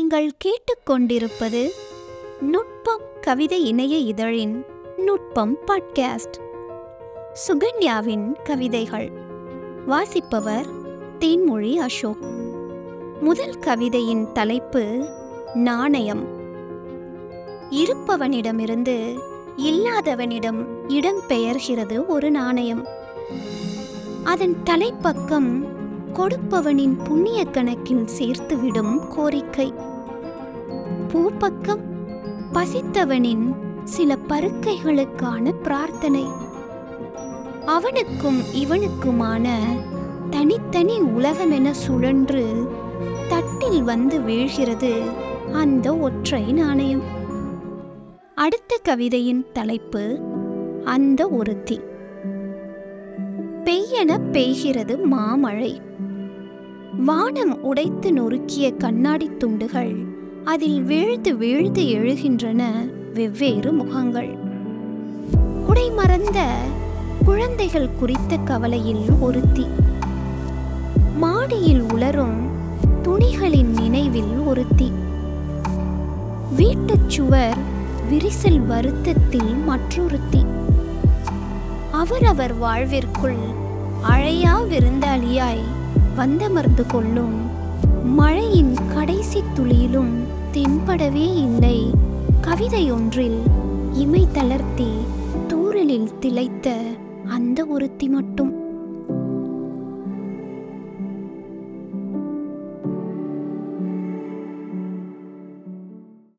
நீங்கள் கேட்டுக்கொண்டிருப்பது நுட்பம் கவிதை இணைய இதழின் நுட்பம் பாட்காஸ்ட் சுகன்யாவின் கவிதைகள் வாசிப்பவர் தேன்மொழி அசோக் முதல் கவிதையின் தலைப்பு நாணயம் இருப்பவனிடமிருந்து இல்லாதவனிடம் இடம் பெயர்கிறது ஒரு நாணயம் அதன் தலைப்பக்கம் கொடுப்பவனின் புண்ணிய கணக்கில் சேர்த்துவிடும் கோரிக்கை பூப்பக்கம் பசித்தவனின் சில பருக்கைகளுக்கான பிரார்த்தனை அவனுக்கும் இவனுக்குமான தனித்தனி உலகமென சுழன்று தட்டில் வந்து வீழ்கிறது அந்த ஒற்றை நாணயம் அடுத்த கவிதையின் தலைப்பு அந்த ஒருத்தி பெய்யென பெய்கிறது மாமழை வானம் உடைத்து நொறுக்கிய கண்ணாடி துண்டுகள் அதில் வீழ்ந்து வீழ்ந்து எழுகின்றன வெவ்வேறு முகங்கள் குடை மறந்த குழந்தைகள் குறித்த கவலையில் ஒருத்தி மாடியில் உலரும் துணிகளின் நினைவில் ஒருத்தி வீட்டுச் சுவர் விரிசல் வருத்தத்தில் மற்றொருத்தி அவரவர் வாழ்விற்குள் அழையா விருந்தாளியாய் வந்தமர்ந்து கொள்ளும் மழையின் கடைசி துளியிலும் தென்படவே இல்லை கவிதையொன்றில் இமை தளர்த்தி தூறலில் திளைத்த அந்த ஒருத்தி மட்டும்